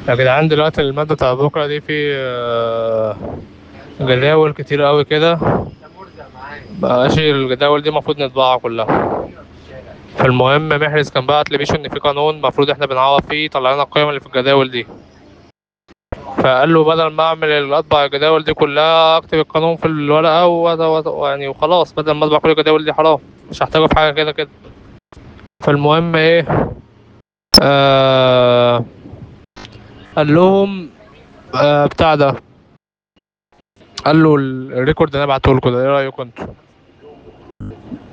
يا جدعان دلوقتي المادة بتاع بكرة دي في آه، جداول كتير قوي كده مبقاش الجداول دي المفروض نطبعها كلها فالمهم محرز كان بعت لي بيشو ان في قانون المفروض احنا بنعوض فيه طلع لنا القيم اللي في الجداول دي فقال له بدل ما اعمل اطبع الجداول دي كلها اكتب القانون في الورقة و- و- يعني وخلاص بدل ما اطبع كل الجداول دي حرام مش هحتاجه في حاجة كده كده فالمهم ايه آه قال لهم آه بتاع ده قال له ال- الريكورد اللي انا بعته لكم ده ايه رايكم انتوا